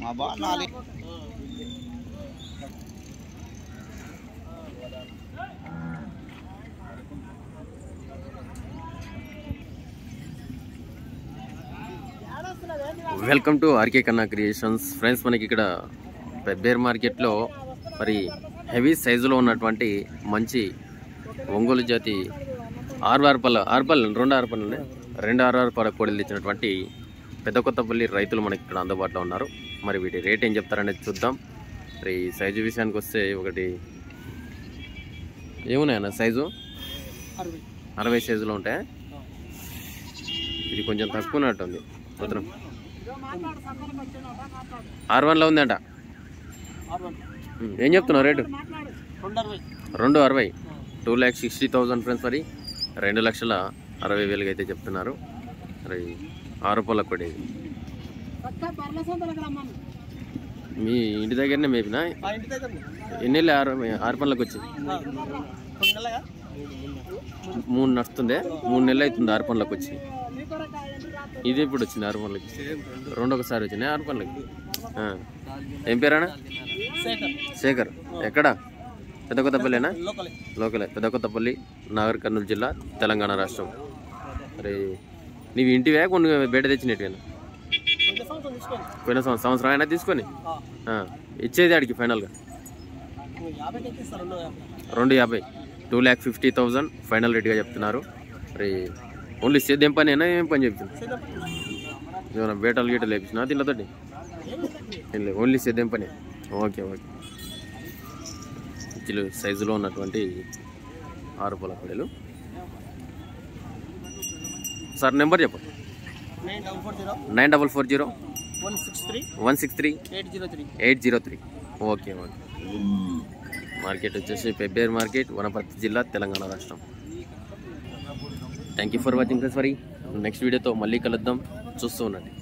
మా బాగా నాలుగు welcome to R K Kanna creations friends మనకి ఇక్కడ పెబ్బేర్ మార్కెట్లో మరి హెవీ సైజులో ఉన్నటువంటి మంచి ఒంగోలు జాతి ఆరు ఆరు పళ్ళ ఆరు పళ్ళు రెండు ఆరు పళ్ళు ఉన్నాయి రెండు ఆరు ఆరు పళ్ళ కోడలు ఇచ్చినటువంటి పెద్ద కొత్తపల్లి రైతులు మనకి ఇక్కడ అందుబాటులో ఉన్నారు మరి వీటి రేట్ ఏం చెప్తారనేది చూద్దాం మరి ఈ సైజు విషయానికి వస్తే ఒకటి ఏమున్నాయన్న సైజు అరవై సైజులో ఉంటాయా ఇది కొంచెం తక్కువ ఉన్నట్టుంది వదనం ఆరు వన్లో ఉందంట ఉమ్, ఏం చెప్తున్నావు రేటు రెండు అరవై two lakh sixty thousand friends మరి రెండు లక్షల అరవై వేలుగా అయితే చెప్తున్నారు మరి ఆరు పళ్ళ కూడా ఇది మీ ఇంటి దగ్గరనే మేపినా మా ఇంటి దగ్గర ఎన్ని నెలలు ఆరు ఆరు పళ్ళకి వచ్చి కొన్ని నెలలుగా మూడు నడుస్తుంది మూడు నెలలు అవుతుంది ఆరు పళ్ళకి వచ్చి ఇది ఇప్పుడు వచ్చింది ఆరు పళ్ళకి రెండు ఒకసారి వచ్చినాయి ఆరు పళ్ళకి ఆ. ఏం పేరానా శేఖర్ శేఖర్ ఎక్కడ పెద్ద కొత్తపల్లినా లోకలే లోకలే పెద్ద కొత్తపల్లి నాగర్ కర్నూలు జిల్లా తెలంగాణ రాష్ట్రం మరి నీవి ఇంటివే కొన్ని బయట తెచ్చినట్టువేనా కొంచెం సంవత్సరం తీసుకోండి పోయిన సంవత్సరం సంవత్సరం అయినా తీసుకొని ఆ. ఆ. ఇచ్చేది ఆడికి ఫైనల్గా నువ్వు యాభైకి ఎక్కిస్తారు రెండు యాభై రెండు యాభై two lakh fifty thousand final రేట్గా చెప్తున్నారు మరి ఓన్లీ సేద్యం పని అయినా ఏం పని చెప్తుంది ఏమైనా బేటలు గీటలు వేపించినా దీంట్లోతోటి ఏం లేదు ఓన్లీ సేద్యం పని ఓకే ఓకే ఇచ్చిలు సైజులో ఉన్నటువంటి ఆరు పొల పొడలు సార్ నెంబర్ చెప్పండి nine double four zero nine double four zero one six three one six three eight zero three eight zero three okay okay market వచ్చేసి పెబ్బేర్ మార్కెట్ వనపర్తి జిల్లా తెలంగాణ రాష్ట్రం thank you for watching friends మరి next వీడియోతో మళ్ళీ కలుద్దాం చూస్తూ ఉండండి